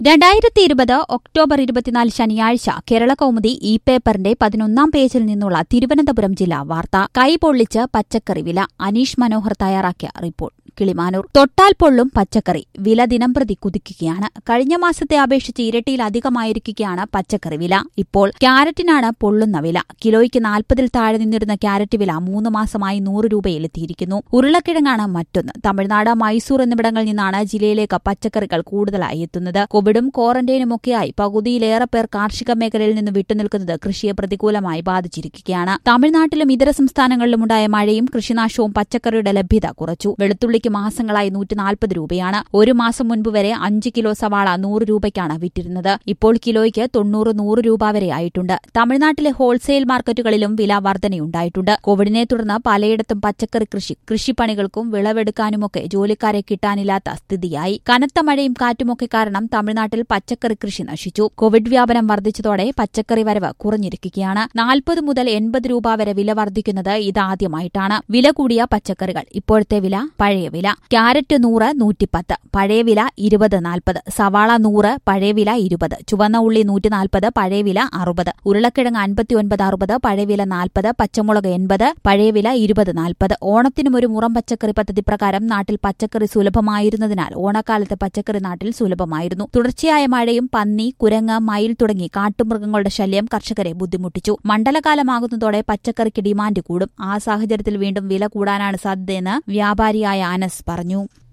രണ്ടായിരത്തി ഇരുപത് ഒക്ടോബർ ഇരുപത്തിനാല് ശനിയാഴ്ച കേരള കൗമുദി ഇ പേപ്പറിന്റെ പതിനൊന്നാം പേജിൽ നിന്നുള്ള തിരുവനന്തപുരം ജില്ലാ വാർത്ത കൈപൊള്ളിച്ച് പച്ചക്കറി വില അനീഷ് മനോഹർ തയ്യാറാക്കിയ റിപ്പോർട്ട് കിളിമാനൂർ തൊട്ടാൽ പൊള്ളും പച്ചക്കറി വില ദിനംപ്രതി കുതിക്കുകയാണ് കഴിഞ്ഞ മാസത്തെ അപേക്ഷിച്ച് ഇരട്ടിയിലധികമായിരിക്കുകയാണ് പച്ചക്കറി വില ഇപ്പോൾ ക്യാരറ്റിനാണ് പൊള്ളുന്ന വില കിലോയ്ക്ക് നാൽപ്പതിൽ താഴെ നിന്നിരുന്ന ക്യാരറ്റ് വില മൂന്ന് മാസമായി നൂറ് രൂപയിലെത്തിയിരിക്കുന്നു ഉരുളക്കിഴങ്ങാണ് മറ്റൊന്ന് തമിഴ്നാട് മൈസൂർ എന്നിവിടങ്ങളിൽ നിന്നാണ് ജില്ലയിലേക്ക് പച്ചക്കറികൾ കൂടുതലായി എത്തുന്നത് കോവിഡും ക്വാറന്റൈനുമൊക്കെയായി പകുതിയിലേറെ പേർ കാർഷിക മേഖലയിൽ നിന്ന് വിട്ടുനിൽക്കുന്നത് കൃഷിയെ പ്രതികൂലമായി ബാധിച്ചിരിക്കുകയാണ് തമിഴ്നാട്ടിലും ഇതര സംസ്ഥാനങ്ങളിലുമുണ്ടായ മഴയും കൃഷിനാശവും പച്ചക്കറിയുടെ ലഭ്യത കുറച്ചു വെളുത്തുള്ളിക്ക് മാസങ്ങളായി നൂറ്റി നാൽപ്പത് രൂപയാണ് ഒരു മാസം മുൻപ് വരെ അഞ്ച് കിലോ സവാള നൂറ് രൂപയ്ക്കാണ് വിറ്റിരുന്നത് ഇപ്പോൾ കിലോയ്ക്ക് തൊണ്ണൂറ് നൂറ് രൂപ വരെ ആയിട്ടുണ്ട് തമിഴ്നാട്ടിലെ ഹോൾസെയിൽ മാർക്കറ്റുകളിലും വില വർധനയുണ്ടായിട്ടുണ്ട് കോവിഡിനെ തുടർന്ന് പലയിടത്തും പച്ചക്കറി കൃഷി കൃഷിപ്പണികൾക്കും വിളവെടുക്കാനുമൊക്കെ ജോലിക്കാരെ കിട്ടാനില്ലാത്ത സ്ഥിതിയായി കനത്ത മഴയും കാറ്റുമൊക്കെ കാരണം തമിഴ്നാട്ടിൽ പച്ചക്കറി കൃഷി നശിച്ചു കോവിഡ് വ്യാപനം വർദ്ധിച്ചതോടെ പച്ചക്കറി വരവ് കുറഞ്ഞിരിക്കുകയാണ് നാൽപ്പത് മുതൽ എൺപത് രൂപ വരെ വില വർദ്ധിക്കുന്നത് ഇതാദ്യമായിട്ടാണ് വില കൂടിയ പച്ചക്കറികൾ ഇപ്പോഴത്തെ വില പഴയ വില ക്യാരറ്റ് നൂറ് നൂറ്റിപ്പത്ത് പഴയ വില ഇരുപത് നാൽപ്പത് സവാള നൂറ് പഴയ വില ഇരുപത് ചുവന്ന ഉള്ളി നൂറ്റി നാൽപ്പത് പഴയ വില അറുപത് ഉരുളക്കിഴങ്ങ് അൻപത്തിയൊൻപത് അറുപത് പഴയ വില നാൽപ്പത് പച്ചമുളക് എൺപത് പഴയ വില ഇരുപത് നാൽപ്പത് ഓണത്തിനും ഒരു മുറം പച്ചക്കറി പദ്ധതി പ്രകാരം നാട്ടിൽ പച്ചക്കറി സുലഭമായിരുന്നതിനാൽ ഓണക്കാലത്ത് പച്ചക്കറി നാട്ടിൽ സുലഭമായിരുന്നു തുടർച്ചയായ മഴയും പന്നി കുരങ്ങ് മയിൽ തുടങ്ങി കാട്ടുമൃഗങ്ങളുടെ ശല്യം കർഷകരെ ബുദ്ധിമുട്ടിച്ചു മണ്ഡലകാലമാകുന്നതോടെ പച്ചക്കറിക്ക് ഡിമാൻഡ് കൂടും ആ സാഹചര്യത്തിൽ വീണ്ടും വില കൂടാനാണ് സാധ്യതയെന്ന് വ്യാപാരിയായ അനസ് പറഞ്ഞു